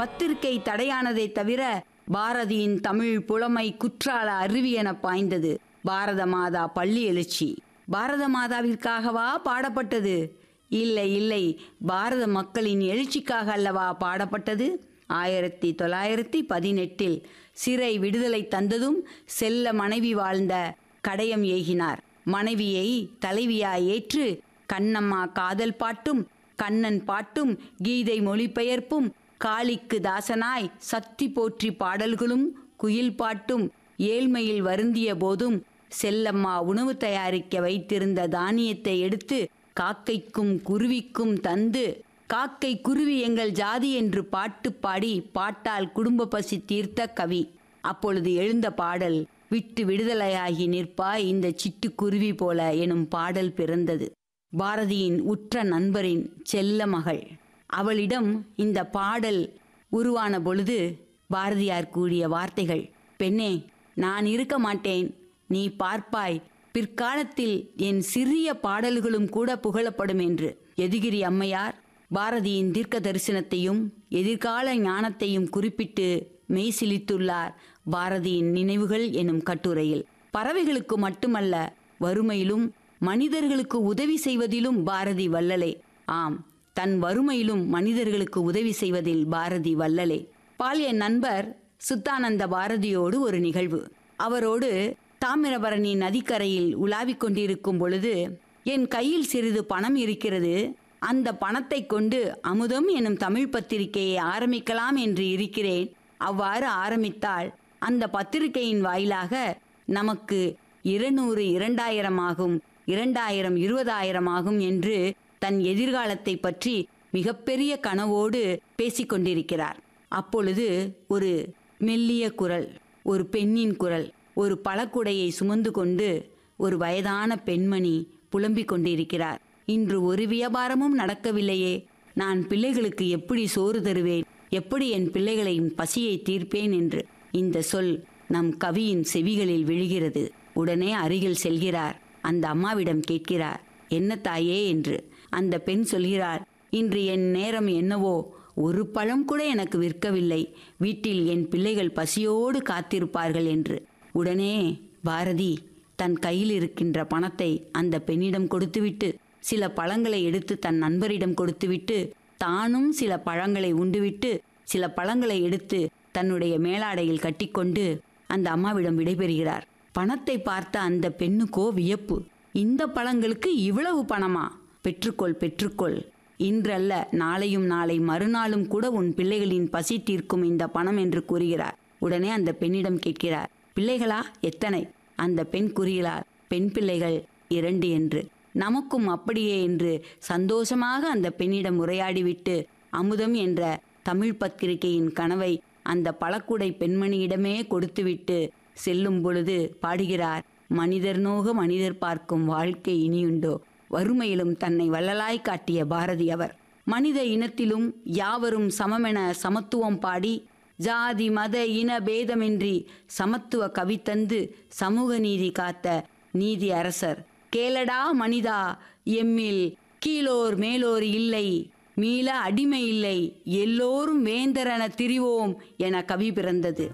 பத்திரிகை தடையானதை தவிர பாரதியின் தமிழ் புலமை குற்றால அருவியென பாய்ந்தது பாரத மாதா பள்ளி எழுச்சி பாரத மாதாவிற்காகவா பாடப்பட்டது இல்லை இல்லை பாரத மக்களின் எழுச்சிக்காக அல்லவா பாடப்பட்டது ஆயிரத்தி தொள்ளாயிரத்தி பதினெட்டில் சிறை விடுதலை தந்ததும் செல்ல மனைவி வாழ்ந்த கடையம் ஏகினார் மனைவியை தலைவியாய் ஏற்று கண்ணம்மா காதல் பாட்டும் கண்ணன் பாட்டும் கீதை மொழிபெயர்ப்பும் காளிக்கு தாசனாய் சக்தி போற்றி பாடல்களும் குயில் பாட்டும் ஏழ்மையில் வருந்திய போதும் செல்லம்மா உணவு தயாரிக்க வைத்திருந்த தானியத்தை எடுத்து காக்கைக்கும் குருவிக்கும் தந்து காக்கை குருவி எங்கள் ஜாதி என்று பாட்டு பாடி பாட்டால் குடும்ப பசி தீர்த்த கவி அப்பொழுது எழுந்த பாடல் விட்டு விடுதலையாகி நிற்பாய் இந்த சிட்டுக்குருவி போல எனும் பாடல் பிறந்தது பாரதியின் உற்ற நண்பரின் செல்ல மகள் அவளிடம் இந்த பாடல் உருவான பொழுது பாரதியார் கூறிய வார்த்தைகள் பெண்ணே நான் இருக்க மாட்டேன் நீ பார்ப்பாய் பிற்காலத்தில் என் சிறிய பாடல்களும் கூட புகழப்படும் என்று எதிகிரி அம்மையார் பாரதியின் தீர்க்க தரிசனத்தையும் எதிர்கால ஞானத்தையும் குறிப்பிட்டு மெய்சிலித்துள்ளார் பாரதியின் நினைவுகள் எனும் கட்டுரையில் பறவைகளுக்கு மட்டுமல்ல வறுமையிலும் மனிதர்களுக்கு உதவி செய்வதிலும் பாரதி வல்லலே ஆம் தன் வறுமையிலும் மனிதர்களுக்கு உதவி செய்வதில் பாரதி வல்லலே பாலிய நண்பர் சுத்தானந்த பாரதியோடு ஒரு நிகழ்வு அவரோடு தாமிரபரணி நதிக்கரையில் உலாவிக் கொண்டிருக்கும் பொழுது என் கையில் சிறிது பணம் இருக்கிறது அந்த பணத்தை கொண்டு அமுதம் எனும் தமிழ் பத்திரிகையை ஆரம்பிக்கலாம் என்று இருக்கிறேன் அவ்வாறு ஆரம்பித்தால் அந்த பத்திரிகையின் வாயிலாக நமக்கு இருநூறு இரண்டாயிரம் ஆகும் இரண்டாயிரம் இருபதாயிரம் ஆகும் என்று தன் எதிர்காலத்தை பற்றி மிகப்பெரிய கனவோடு பேசிக்கொண்டிருக்கிறார் அப்பொழுது ஒரு மெல்லிய குரல் ஒரு பெண்ணின் குரல் ஒரு பழக்குடையை சுமந்து கொண்டு ஒரு வயதான பெண்மணி புலம்பிக் கொண்டிருக்கிறார் இன்று ஒரு வியாபாரமும் நடக்கவில்லையே நான் பிள்ளைகளுக்கு எப்படி சோறு தருவேன் எப்படி என் பிள்ளைகளின் பசியை தீர்ப்பேன் என்று இந்த சொல் நம் கவியின் செவிகளில் விழுகிறது உடனே அருகில் செல்கிறார் அந்த அம்மாவிடம் கேட்கிறார் என்ன தாயே என்று அந்த பெண் சொல்கிறார் இன்று என் நேரம் என்னவோ ஒரு பழம் கூட எனக்கு விற்கவில்லை வீட்டில் என் பிள்ளைகள் பசியோடு காத்திருப்பார்கள் என்று உடனே பாரதி தன் கையில் இருக்கின்ற பணத்தை அந்த பெண்ணிடம் கொடுத்துவிட்டு சில பழங்களை எடுத்து தன் நண்பரிடம் கொடுத்துவிட்டு தானும் சில பழங்களை உண்டுவிட்டு சில பழங்களை எடுத்து தன்னுடைய மேலாடையில் கட்டிக்கொண்டு அந்த அம்மாவிடம் விடைபெறுகிறார் பணத்தை பார்த்த அந்த பெண்ணுக்கோ வியப்பு இந்த பழங்களுக்கு இவ்வளவு பணமா பெற்றுக்கொள் பெற்றுக்கொள் இன்றல்ல நாளையும் நாளை மறுநாளும் கூட உன் பிள்ளைகளின் பசி தீர்க்கும் இந்த பணம் என்று கூறுகிறார் உடனே அந்த பெண்ணிடம் கேட்கிறார் பிள்ளைகளா எத்தனை அந்த பெண் கூறுகிறார் பெண் பிள்ளைகள் இரண்டு என்று நமக்கும் அப்படியே என்று சந்தோஷமாக அந்த பெண்ணிடம் உரையாடிவிட்டு அமுதம் என்ற தமிழ் பத்திரிகையின் கனவை அந்த பழக்குடை பெண்மணியிடமே கொடுத்துவிட்டு செல்லும் பொழுது பாடுகிறார் மனிதர் நோக மனிதர் பார்க்கும் வாழ்க்கை இனியுண்டோ வறுமையிலும் தன்னை வள்ளலாய் காட்டிய பாரதி அவர் மனித இனத்திலும் யாவரும் சமமென சமத்துவம் பாடி ஜாதி மத இன பேதமின்றி சமத்துவ கவித்தந்து சமூக நீதி காத்த நீதி அரசர் கேளடா மனிதா எம்மில் கீழோர் மேலோர் இல்லை மீள அடிமை இல்லை எல்லோரும் வேந்தரென திரிவோம் என கவி பிறந்தது